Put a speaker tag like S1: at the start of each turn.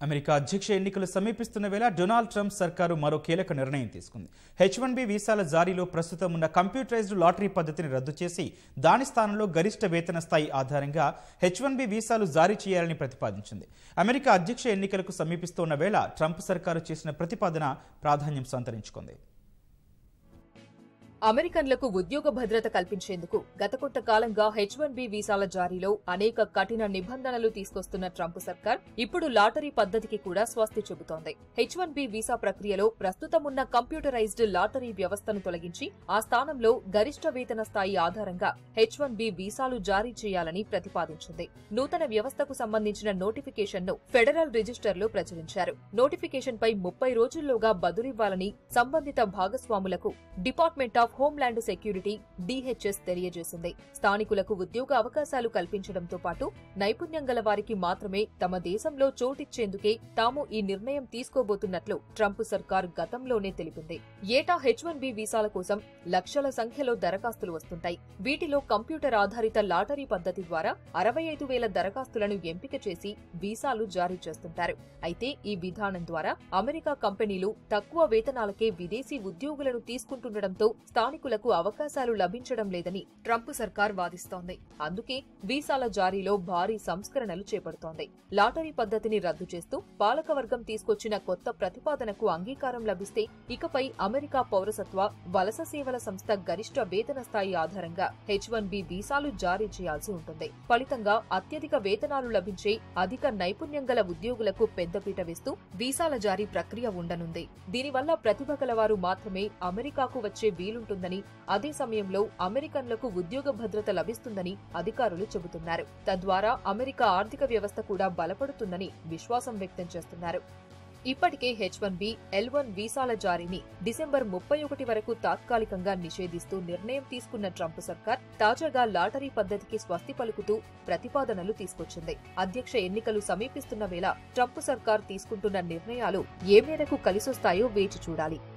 S1: America అధ్యక్ష ఎన్నికలు సమీపిస్తున్న వేళ డొనాల్డ్ ట్రంప్ సర్కారు మరో కీలక నిర్ణయం తీసుకుంది హెచ్ వన్ బి వీసాల జారీలో ప్రస్తుతం ఉన్న కంప్యూటరైజ్డ్ లాటరీ పద్ధతిని రద్దు చేసి దాని స్థానంలో గరిష్ట వేతన స్థాయి ఆధారంగా హెచ్ వన్ బి వీసాలు జారీ చేయాలని ప్రతిపాదించింది అమెరికా అధ్యక్ష ఎన్నికలకు సమీపిస్తున్న వేళ ట్రంప్ సర్కారు చేసిన ప్రతిపాదన ప్రాధాన్యం సంతరించుకుంది
S2: అమెరికన్లకు ఉద్యోగ భద్రత కల్పించేందుకు గత కొంతకాలంగా హెచ్ వన్ బి వీసాల జారీలో అనేక కఠిన నిబంధనలు తీసుకొస్తున్న ట్రంప్ సర్కార్ ఇప్పుడు లాటరీ పద్ధతికి కూడా స్వస్తి చెబుతోంది హెచ్ వన్ బి వీసా ప్రక్రియలో ప్రస్తుతం ఉన్న కంప్యూటరైజ్డ్ లాటరీ వ్యవస్థను తొలగించి ఆ స్థానంలో గరిష్ట వేతన స్థాయి ఆధారంగా హెచ్ వన్ బి వీసాలు జారీ చేయాలని ప్రతిపాదించింది నూతన వ్యవస్థకు సంబంధించిన నోటిఫికేషన్ ను ఫెడరల్ రిజిస్టర్లో ప్రచురించారు నోటిఫికేషన్ పై ముప్పై రోజుల్లోగా బదులివ్వాలని సంబంధిత భాగస్వాములకు Department of Homeland Security DHS తెలియజేసింది స్థానికులకు ఉద్యోగ అవకాశాలు కల్పించడంతో పాటు నైపుణ్యం గల వారికి మాత్రమే తమ దేశంలో చోటిచ్చేందుకే తాము ఈ నిర్ణయం తీసుకోబోతున్నట్లు ట్రంప్ సర్కార్ గతంలోనే తెలిపింది ఏటా హెచ్ వన్ బి వీసాల కోసం లక్షల సంఖ్యలో దరఖాస్తులు వస్తుంటాయి వీటిలో కంప్యూటర్ ఆధారిత లాటరీ పద్ధతి ద్వారా అరవై ఐదు వేల దరఖాస్తులను ఎంపిక చేసి వీసాలు జారీ చేస్తుంటారు అయితే ఈ విధానం ద్వారా అమెరికా కంపెనీలు తక్కువ వేతనాలకే విదేశీ ఉద్యోగులను తీసుకుంటుండటంతో స్థానికులకు అవకాశాలు లభించడం లేదని ట్రంప్ సర్కార్ వాదిస్తోంది అందుకే వీసాల జారీలో భారీ సంస్కరణలు చేపడుతోంది లాటరీ పద్ధతిని రద్దు చేస్తూ పాలకవర్గం తీసుకొచ్చిన కొత్త ప్రతిపాదనకు అంగీకారం లభిస్తే ఇకపై అమెరికా పౌరసత్వ వలస సేవల సంస్థ గరిష్ట వేతన స్థాయి ఆధారంగా హెచ్ వన్ బి వీసాలు జారీ చేయాల్సి ఉంటుంది ఫలితంగా అత్యధిక వేతనాలు లభించే అధిక నైపుణ్యం గల ఉద్యోగులకు పెద్దపీట వేస్తూ వీసాల జారీ ప్రక్రియ ఉండనుంది దీనివల్ల ప్రతిభ గలవారు మాత్రమే అమెరికాకు వచ్చే వీలుంటుందని అదే సమయంలో అమెరికన్లకు ఉద్యోగ భద్రత లభిస్తుందని అధికారులు చెబుతున్నారు తద్వారా అమెరికా ఆర్థిక వ్యవస్థ కూడా బలపడుతుందని విశ్వాసం వ్యక్తం చేస్తున్నారు ఇప్పటికే H one B L one వీసాల జారీని డిసెంబర్ ముప్పై ఒకటి వరకు తాత్కాలికంగా నిషేధిస్తూ నిర్ణయం తీసుకున్న ట్రంప్ సర్కార్ తాజాగా లాటరీ పద్ధతికి స్వస్తి పలుకుతూ ప్రతిపాదనలు తీసుకొచ్చింది అధ్యక్ష ఎన్నికలు సమీపిస్తున్న వేళ ట్రంప్ సర్కార్ తీసుకుంటున్న నిర్ణయాలు ఏ మేరకు కలిసొస్తాయో వేచి చూడాలి